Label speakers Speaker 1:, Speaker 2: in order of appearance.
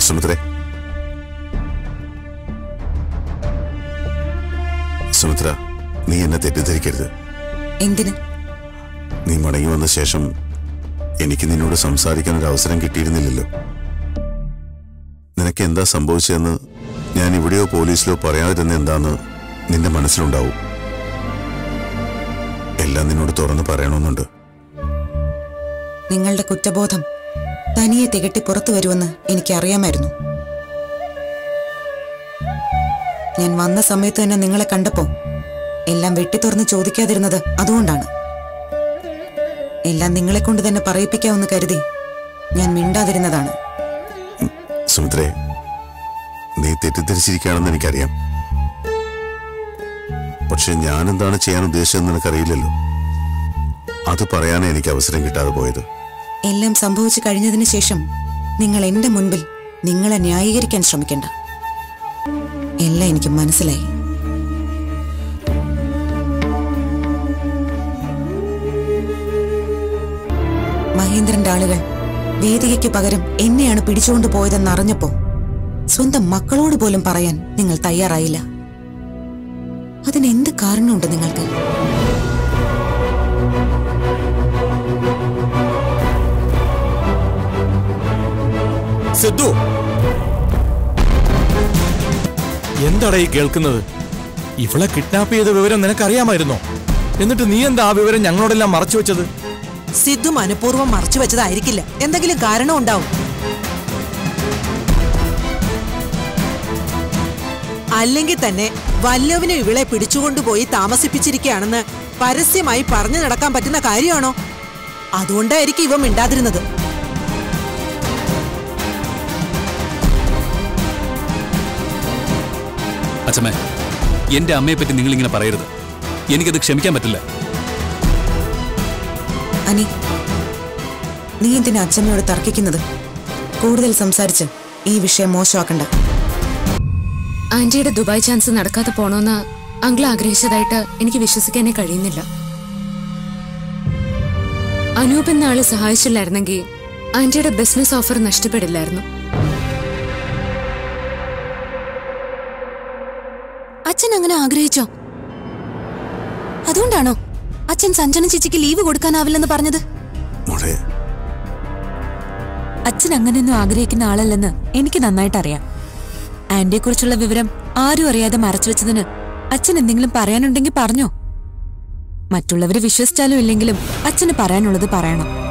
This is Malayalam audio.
Speaker 1: സുമിത്രേ സുമിത്ര നീ എന്നെ തെറ്റിദ്ധരിക്കരുത്
Speaker 2: എന്തിന്
Speaker 1: നീ മടങ്ങി വന്ന ശേഷം എനിക്ക് നിന്നോട് സംസാരിക്കാൻ ഒരു അവസരം കിട്ടിയിരുന്നില്ലല്ലോ നിനക്ക് എന്താ സംഭവിച്ചതെന്ന് ഞാൻ ഇവിടെയോ പോലീസിലോ പറയാതിരുന്ന എന്താന്ന് നിന്റെ മനസ്സിലുണ്ടാവും എല്ലാം നിന്നോട് തുറന്ന് പറയണമെന്നുണ്ട്
Speaker 2: നിങ്ങളുടെ കുറ്റബോധം തനിയെ തികട്ടി പുറത്തു വരുമെന്ന് എനിക്കറിയാമായിരുന്നു ഞാൻ വന്ന സമയത്ത് തന്നെ നിങ്ങളെ കണ്ടപ്പോ എല്ലാം വെട്ടിത്തുറന്ന് ചോദിക്കാതിരുന്നത് അതുകൊണ്ടാണ് എല്ലാം നിങ്ങളെ കൊണ്ട് തന്നെ പറയിപ്പിക്കാമെന്ന് കരുതി ഞാൻ മിണ്ടാതിരുന്നതാണ്
Speaker 1: സുമിത്രേ നീ തെറ്റിദ്ധരിച്ചിരിക്കുകയാണെന്ന് എനിക്കറിയാം പക്ഷെ ഞാൻ എന്താണ് ചെയ്യാൻ ഉദ്ദേശിച്ചതെന്ന് നിനക്കറിയില്ലല്ലോ അത് പറയാനേ എനിക്ക് അവസരം കിട്ടാതെ പോയത്
Speaker 2: എല്ലാം സംഭവിച്ചു കഴിഞ്ഞതിന് ശേഷം നിങ്ങൾ എന്റെ മുൻപിൽ നിങ്ങളെ ന്യായീകരിക്കാൻ ശ്രമിക്കണ്ട എല്ലാം എനിക്ക് മനസ്സിലായി മഹേന്ദ്രന്റെ ആളുകൾ വേദികയ്ക്ക് പകരം എന്നെയാണ് പിടിച്ചുകൊണ്ടു പോയതെന്ന് അറിഞ്ഞപ്പോ സ്വന്തം മക്കളോട് പോലും പറയാൻ നിങ്ങൾ തയ്യാറായില്ല അതിനെന്ത് കാരണമുണ്ട് നിങ്ങൾക്ക്
Speaker 3: സിദ്ധു എന്താടാ ഈ കേൾക്കുന്നത് ഇവളെ കിഡ്നാപ്പ് ചെയ്ത വിവരം നിനക്കറിയാമായിരുന്നോ എന്നിട്ട് നീ എന്താ ആ വിവരം ഞങ്ങളോടെല്ലാം മറച്ചു വെച്ചത്
Speaker 4: സിദ്ധു മനഃപൂർവ്വം മറച്ചു വെച്ചതായിരിക്കില്ല എന്തെങ്കിലും കാരണം ഉണ്ടാവും അല്ലെങ്കിൽ തന്നെ വല്ലവനും ഇവളെ പിടിച്ചുകൊണ്ടുപോയി താമസിപ്പിച്ചിരിക്കുകയാണെന്ന് പരസ്യമായി പറഞ്ഞു നടക്കാൻ പറ്റുന്ന കാര്യമാണോ അതുകൊണ്ടായിരിക്കും ഇവ മിണ്ടാതിരുന്നത്
Speaker 5: അച്ഛമ്മേ എന്റെ അമ്മയെ പറ്റി നിങ്ങൾ ഇങ്ങനെ പറയരുത് എനിക്കത് ക്ഷമിക്കാൻ പറ്റില്ല
Speaker 2: അനി നീ എന്തിനാ അച്ഛമ്മയോട് തർക്കിക്കുന്നത് കൂടുതൽ സംസാരിച്ച് ഈ വിഷയം മോശമാക്കണ്ട
Speaker 6: ആന്റിയുടെ ദുബായ് ചാൻസ് നടക്കാതെ പോണോന്ന് അങ്കിൾ ആഗ്രഹിച്ചതായിട്ട് എനിക്ക് വിശ്വസിക്കാനേ കഴിയുന്നില്ല അനൂപ് എന്ന ആള് സഹായിച്ചില്ലായിരുന്നെങ്കിൽ ആന്റിയുടെ ബിസിനസ് ഓഫർ നഷ്ടപ്പെടില്ലായിരുന്നു
Speaker 7: അച്ഛൻ അങ്ങനെ ആഗ്രഹിച്ചോ അതുകൊണ്ടാണോ അച്ഛൻ സഞ്ജന ചേച്ചിക്ക് ലീവ് കൊടുക്കാനാവില്ലെന്ന് പറഞ്ഞത്
Speaker 1: മോളെ
Speaker 7: അച്ഛൻ അങ്ങനെയൊന്നും ആഗ്രഹിക്കുന്ന ആളല്ലെന്ന് എനിക്ക് നന്നായിട്ട് അറിയാം ആന്റിയെ കുറിച്ചുള്ള വിവരം ആരും അറിയാതെ മറച്ചുവെച്ചതിന് അച്ഛൻ എന്തെങ്കിലും പറയാനുണ്ടെങ്കിൽ പറഞ്ഞോ മറ്റുള്ളവരെ വിശ്വസിച്ചാലും ഇല്ലെങ്കിലും അച്ഛന് പറയാനുള്ളത് പറയണം